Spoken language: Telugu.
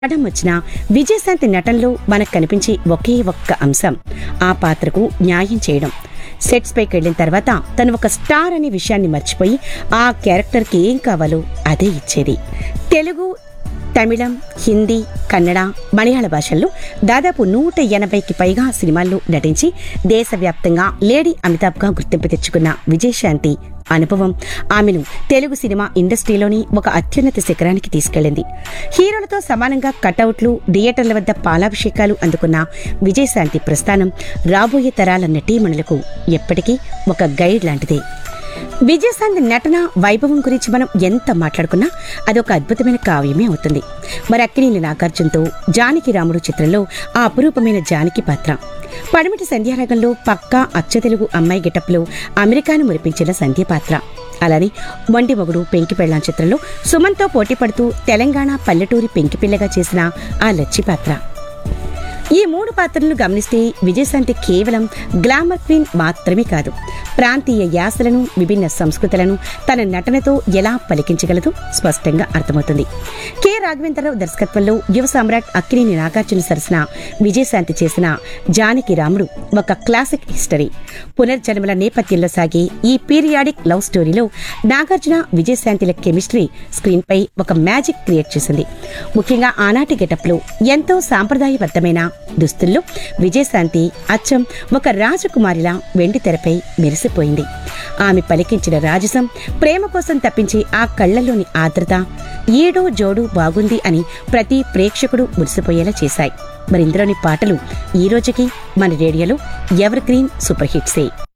పడం వచ్చిన విజయశాంతి నటనలో మనకు కనిపించే ఒకే ఒక్క అంశం ఆ పాత్రకు న్యాయం చేయడం సెట్స్ పైకి వెళ్ళిన తర్వాత తను ఒక స్టార్ అనే విషయాన్ని మర్చిపోయి ఆ క్యారెక్టర్కి ఏం కావాలో అదే ఇచ్చేది తెలుగు తమిళం హిందీ కన్నడ మలయాళ భాషల్లో దాదాపు నూట ఎనభైకి పైగా సినిమాల్లో నటించి దేశవ్యాప్తంగా లేడీ అమితాబ్గా గుర్తింపు తెచ్చుకున్న విజయశాంతి అనుభవం ఆమెను తెలుగు సినిమా ఇండస్ట్రీలోని ఒక అత్యున్నత శిఖరానికి తీసుకెళ్లింది హీరోలతో సమానంగా కటౌట్లు థియేటర్ల వద్ద పాలాభిషేకాలు అందుకున్న విజయశాంతి ప్రస్థానం రాబోయే తరాల నటీమణులకు ఎప్పటికీ ఒక గైడ్ లాంటిదే విజయశాంతి నటన వైభవం గురించి మనం ఎంత మాట్లాడుకున్నా అదొక అద్భుతమైన కావ్యమే అవుతుంది మరి అక్కినేని నాగార్జునతో జానకి రాముడు చిత్రంలో ఆ అపురూపమైన జానకి పాత్ర పడమటి సంధ్యారాగంలో పక్కా అచ్చ తెలుగు అమ్మాయి గెటప్లో అమెరికాను మురిపించిన సంధ్య పాత్ర అలానే వండి మొగుడు పెంకి పెళ్ళాం చిత్రంలో సుమన్తో పోటీ పడుతూ తెలంగాణ పల్లెటూరి పెంకిపిల్లగా చేసిన ఆ లచ్చి పాత్ర ఈ మూడు పాత్రలను గమనిస్తే విజయశాంతి కేవలం గ్లామర్ క్వీన్ మాత్రమే కాదు ప్రాంతీయ యాసలను విభిన్న సంస్కృతులను తన నటనతో ఎలా పలికించగలదో స్పష్టంగా అర్థమవుతుంది కె రాఘవేంద్రరావు దర్శకత్వంలో యువ సామ్రాట్ అక్కినేని నాగార్జున సరసన విజయశాంతి చేసిన జానకి రాముడు ఒక క్లాసిక్ హిస్టరీ పునర్జన్మల నేపథ్యంలో సాగే ఈ పీరియాడిక్ లవ్ స్టోరీలో నాగార్జున విజయశాంతిల కెమిస్ట్రీ స్క్రీన్ పై ఒక మ్యాజిక్ క్రియేట్ చేసింది ముఖ్యంగా ఆనాటి గెటప్లో ఎంతో సాంప్రదాయబద్ధమైన దుస్తుల్లో విజయశాంతి అచ్చం ఒక రాజకుమారిలా వెండి తెరపై మెరిసిపోయింది ఆమె పలికించిన రాజసం ప్రేమ కోసం తప్పించే ఆ కళ్ళలోని ఆర్ద్రత ఏడో జోడు బాగుంది అని ప్రతి ప్రేక్షకుడు మురిసిపోయేలా చేశాయి మరి ఇందులోని పాటలు ఈ రోజుకి మన రేడియోలో ఎవర్ గ్రీన్ సూపర్ హిట్సే